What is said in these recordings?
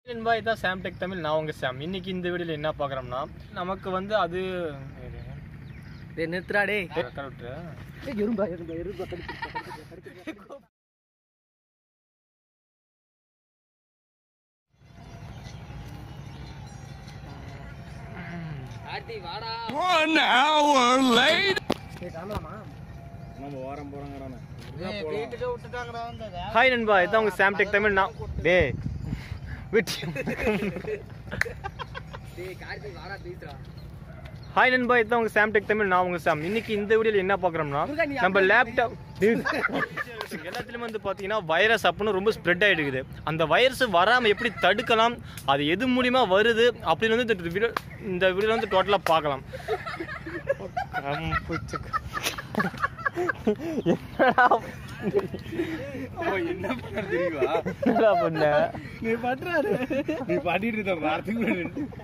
நண்பா இதான் சாம்டெக் தமிழ் நான் உங்க சாம் இன்னைக்கு இந்த வீடியோல என்ன பார்க்குறோம்னா நமக்கு வந்து அது டேய் நிறுத்துடா டேய் கரெக்ட் எறும்பா எறும்பா எறும்பா ஆட்டி வாடா டேய் காமலாமா வீட்டுக்கு விட்டுட்டாங்கடா வந்தத ஹாய் நண்பா இதான் உங்க சாம்டெக் தமிழ் நான் டேய் விட்டு டேய் கார்த்தி வாடா பேசுடா ஹாய் நண்பா இதான் உங்க சாம்டெக் தமிழ் நான் உங்க சாம் இன்னைக்கு இந்த வீடியோல என்ன பார்க்குறோம்னா நம்ம லேப்டாப் எல்லாத்துலயும் வந்து பாத்தீங்கன்னா வைரஸ் அப்படின்னு ரொம்ப ஸ்ப்ரெட் ஆயிடுக்குது அந்த வைரஸ் வராம எப்படி தடுக்கலாம் அது எது மூலியமா வருது அப்படின்னு வந்து இந்த வீடியோ இந்த வீடியோல வந்து டோட்டலா பார்க்கலாம் என்ன பண்ண தெரியுமா என்னடா பண்ண நீ பண்றாரு நீ பாடிட்டு இருந்த வார்த்தைக்கு முன்னாடி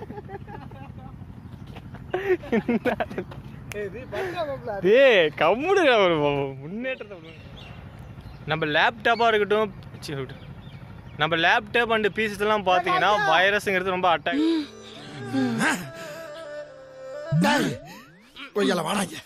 டேய் கம்முடு ஒரு முன்னேற்றத்தை விடு. நம்ம லேப்டாப்பாக இருக்கட்டும் சரி, விடு. நம்ம லேப்டாப் அண்ட் பீசஸ் எல்லாம் பார்த்தீங்கன்னா வைரஸுங்கிறது ரொம்ப அட்டாக் டேய் ஒய்யால வாடாங்க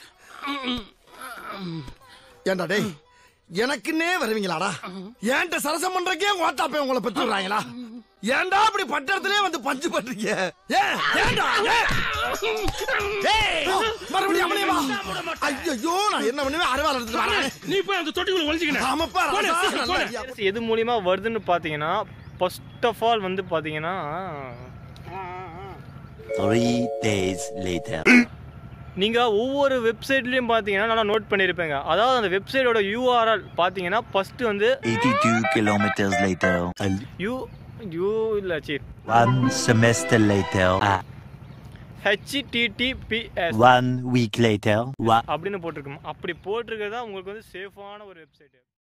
ஏண்டா டேய் எனக்குன்னே வருவீங்களாடா ஏன்ட்ட சரசம் பண்றக்கே ஓட்டாப்பே உங்களை பெற்று விடுறாங்களா ஏன்டா அப்படி பட்டத்திலே வந்து பஞ்சு பண்றீங்க ஏன் ஏன்டா ஏன்? டேய், மறுபடியும் அவனே வா ஐயோ நான் என்ன பண்ணுவேன் அறுவாள் எடுத்துட்டு வரேன் நீ போய் அந்த தொட்டிக்குள்ள ஒளிச்சுக்கின ஆமாப்பா போடு, ராசா, சீக்கிரம் நல்லா போடு. இருக்கியா? வைரஸ் எது மூலியமா வருதுன்னு பார்த்தீங்கன்னா ஃபர்ஸ்ட் ஆஃப் ஆல் வந்து பார்த்தீங்கன்னா Three days later. நீங்கள் ஒவ்வொரு வெப்சைட்லேயும் பார்த்தீங்கன்னா நல்லா நோட் பண்ணியிருப்பேங்க அதாவது அந்த வெப்சைட்டோட யூஆர்எல் பார்த்தீங்கன்னா ஃபர்ஸ்ட் வந்து 82 kilometers later. A- U U இல்லை C One semester later. Uh, HTTPS one week later. One அப்படின்னு போட்டிருக்கோம் அப்படி போட்டிருக்கிறது தான் உங்களுக்கு வந்து சேஃபான ஒரு வெப்சைட்